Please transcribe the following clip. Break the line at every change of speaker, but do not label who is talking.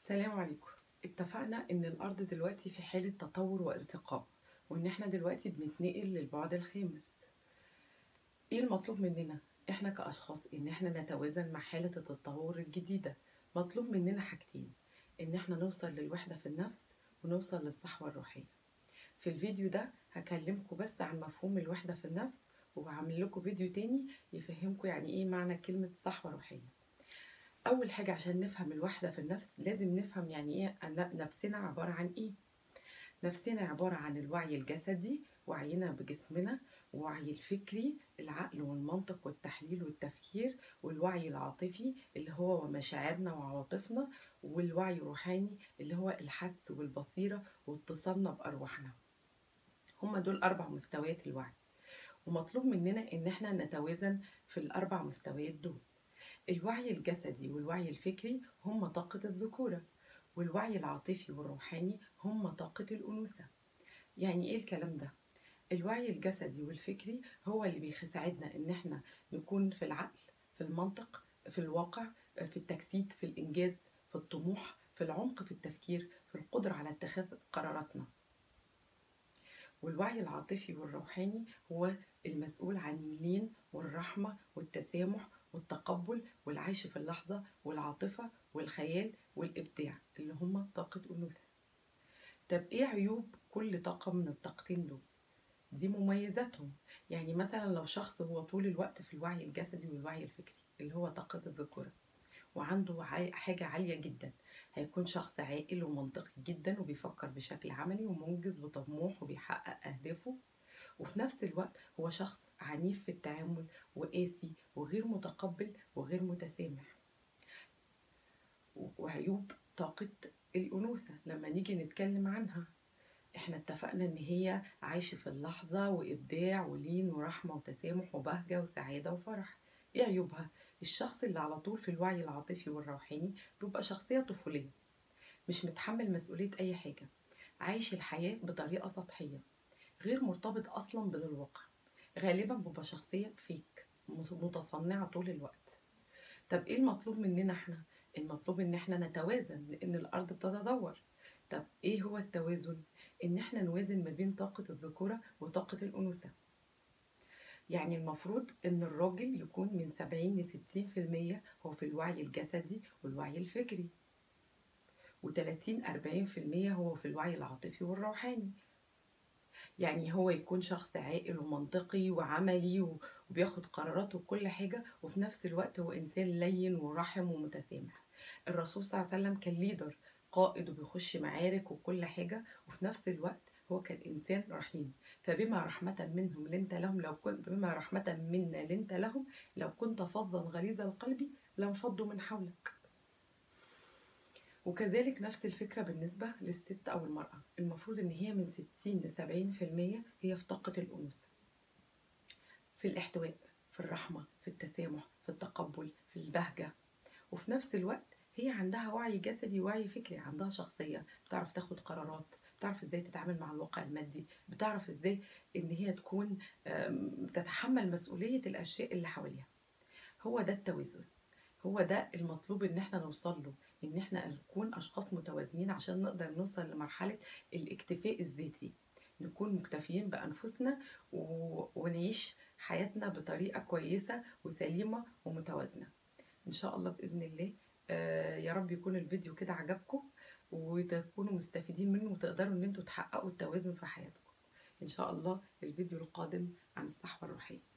السلام عليكم اتفقنا ان الارض دلوقتي في حالة تطور وارتقاء وان احنا دلوقتي بنتنقل للبعد الخامس ايه المطلوب مننا احنا كاشخاص ان احنا نتوازن مع حالة التطور الجديدة مطلوب مننا حاجتين ان احنا نوصل للوحدة في النفس ونوصل للصحوة الروحية في الفيديو ده هكلمكم بس عن مفهوم الوحدة في النفس وهعمل لكم فيديو تاني يفهمكم يعني ايه معنى كلمة صحوة روحية اول حاجه عشان نفهم الوحده في النفس لازم نفهم يعني ايه أن نفسنا عباره عن ايه نفسنا عباره عن الوعي الجسدي وعينا بجسمنا والوعي الفكري العقل والمنطق والتحليل والتفكير والوعي العاطفي اللي هو مشاعرنا وعواطفنا والوعي الروحاني اللي هو الحدس والبصيره واتصالنا بارواحنا هما دول اربع مستويات الوعي ومطلوب مننا ان احنا نتوازن في الاربع مستويات دول الوعي الجسدي والوعي الفكري هم طاقة الذكورة والوعي العاطفي والروحاني هم طاقة الأنوثة يعني إيه الكلام ده؟ الوعي الجسدي والفكري هو اللي بيساعدنا إن إحنا نكون في العقل في المنطق في الواقع في التجسيد في الإنجاز في الطموح في العمق في التفكير في القدرة على اتخاذ قراراتنا والوعي العاطفي والروحاني هو المسؤول عن اللين والرحمة والتسامح والتقبل والعيش في اللحظة والعاطفة والخيال والإبداع اللي هما طاقة أنوثة طب إيه عيوب كل طاقة من الطاقتين دول؟ دي مميزاتهم يعني مثلا لو شخص هو طول الوقت في الوعي الجسدي والوعي الفكري اللي هو طاقة الذكورة وعنده حاجة عالية جدا هيكون شخص عاقل ومنطقي جدا وبيفكر بشكل عملي ومنجز وطموح وبيحقق أهدافه وفي نفس الوقت هو شخص عنيف في التعامل وقاسي وغير متقبل وغير متسامح وعيوب طاقة الأنوثة لما نيجي نتكلم عنها احنا اتفقنا ان هي عايشة في اللحظة وإبداع ولين ورحمة وتسامح وبهجة وسعادة وفرح ايه عيوبها؟ الشخص اللي على طول في الوعي العاطفي والروحاني بيبقى شخصية طفولية مش متحمل مسؤولية أي حاجة عايش الحياة بطريقة سطحية غير مرتبط أصلا بالواقع غالبا بيبقى شخصية فيك متصنعة طول الوقت طب ايه المطلوب مننا احنا المطلوب ان احنا نتوازن لان الارض بتتدور طب ايه هو التوازن ان احنا نوازن ما بين طاقة الذكورة وطاقة الانوثة يعني المفروض ان الراجل يكون من 70 ل 60% هو في الوعي الجسدي والوعي الفكري و30 40% هو في الوعي العاطفي والروحاني يعني هو يكون شخص عاقل ومنطقي وعملي وبياخد قراراته وكل حاجة وفي نفس الوقت هو إنسان لين ورحم ومتسامح الرسول صلى الله عليه وسلم كان ليدر قائد وبيخش معارك وكل حاجة وفي نفس الوقت هو كان إنسان رحيم فبما رحمة منهم لنت لهم لو كنت بما رحمة منا لنت لهم لو كنت فظا غليظ القلب لانفضوا من حولك وكذلك نفس الفكرة بالنسبة للست أو المرأة المفروض إن هي من 60 ل 70% هي في طاقة الأنوثة في الاحتواء في الرحمة في التسامح في التقبل في البهجة وفي نفس الوقت هي عندها وعي جسدي ووعي فكري عندها شخصية بتعرف تاخد قرارات بتعرف ازاي تتعامل مع الواقع المادي بتعرف ازاي ان هي تكون تتحمل مسؤولية الاشياء اللي حواليها هو ده التوازن هو ده المطلوب ان احنا نوصل له ان احنا نكون اشخاص متوازنين عشان نقدر نوصل لمرحلة الاكتفاء الذاتي نكون مكتفيين بانفسنا و... ونعيش حياتنا بطريقة كويسة وسليمة ومتوازنة ان شاء الله باذن الله آه يا رب يكون الفيديو كده عجبكم وتكونوا مستفيدين منه وتقدروا ان انتوا تحققوا التوازن في حياتكم ان شاء الله الفيديو القادم عن الصحوة الروحية